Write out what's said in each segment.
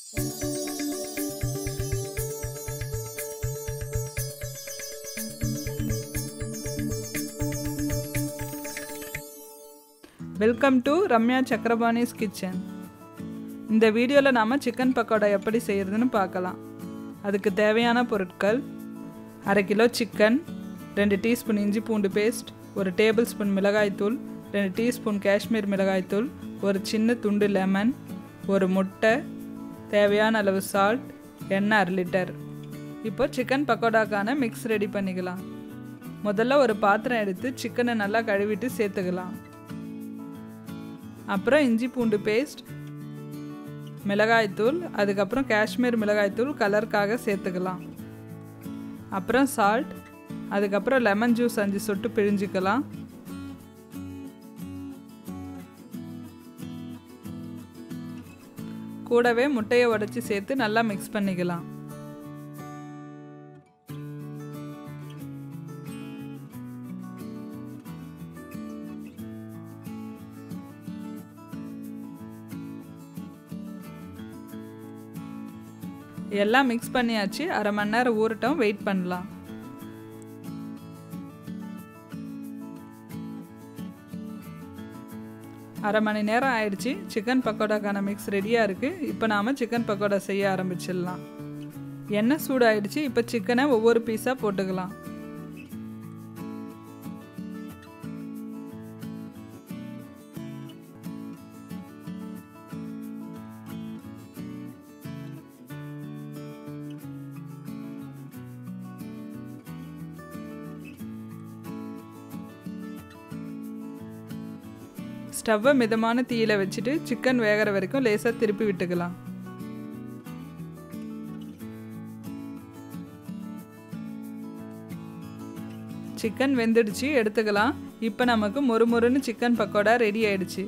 welcome to Ramya Chakrapani's kitchen இந்த வீடியோவில் நாம் சிக்கன் பக்கோடா எப்படி செய்கிறதுன்னு பார்க்கலாம் அதுக்கு தேவையான பொருட்கள் அரை கிலோ சிக்கன் ரெண்டு டீஸ்பூன் இஞ்சி பூண்டு பேஸ்ட் ஒரு டேபிள் ஸ்பூன் மிளகாய்த்தூள் ரெண்டு டீஸ்பூன் காஷ்மீர் மிளகாய்த்தூள் ஒரு சின்ன துண்டு லெமன் ஒரு முட்டை தேவையான அளவு சால்ட் எண்ணெய் அரை லிட்டர் இப்போ சிக்கன் பக்கோடாக்கான மிக்ஸ் ரெடி பண்ணிக்கலாம் முதல்ல ஒரு பாத்திரம் எடுத்து சிக்கனை நல்லா கழுவிட்டு சேர்த்துக்கலாம் அப்புறம் இஞ்சி பூண்டு பேஸ்ட் மிளகாய்த்தூள் அதுக்கப்புறம் காஷ்மீர் மிளகாய்த்தூள் கலருக்காக சேர்த்துக்கலாம் அப்புறம் சால்ட் அதுக்கப்புறம் லெமன் ஜூஸ் அஞ்சு சொட்டு பிழிஞ்சிக்கலாம் கூடவே முட்டையை உடைச்சி சேர்த்து நல்லா மிக்ஸ் பண்ணிக்கலாம் எல்லாம் மிக்ஸ் பண்ணியாச்சு அரை மணி நேரம் ஊறட்டும் வெயிட் பண்ணலாம் அரை மணி நேரம் ஆயிடுச்சு சிக்கன் பக்கோடாக்கான மிக்ஸ் ரெடியாக இருக்குது இப்போ நாம் சிக்கன் பக்கோடா செய்ய ஆரம்பிச்சிடலாம் எண்ணெய் சூடாயிடுச்சு இப்போ சிக்கனை ஒவ்வொரு பீஸாக போட்டுக்கலாம் ஸ்டவ்வை மிதமான தீயில வச்சுட்டு சிக்கன் வேகிற வரைக்கும் லேசாக திருப்பி விட்டுக்கலாம் சிக்கன் வெந்துடுச்சு எடுத்துக்கலாம் இப்போ நமக்கு மொறுமொறுன்னு சிக்கன் பக்கோடா ரெடி ஆயிடுச்சு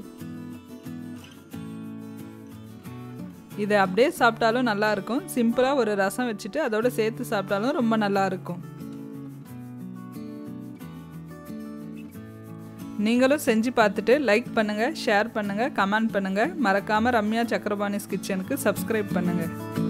இதை அப்படியே சாப்பிட்டாலும் நல்லா இருக்கும் சிம்பிளாக ஒரு ரசம் வச்சுட்டு அதோட சேர்த்து சாப்பிட்டாலும் ரொம்ப நல்லா இருக்கும் நீங்களும் செஞ்சு பார்த்துட்டு லைக் பண்ணுங்கள் ஷேர் பண்ணுங்கள் கமெண்ட் பண்ணுங்கள் மறக்காமல் ரம்யா சக்கரபாணிஸ் கிச்சனுக்கு சப்ஸ்கிரைப் பண்ணுங்கள்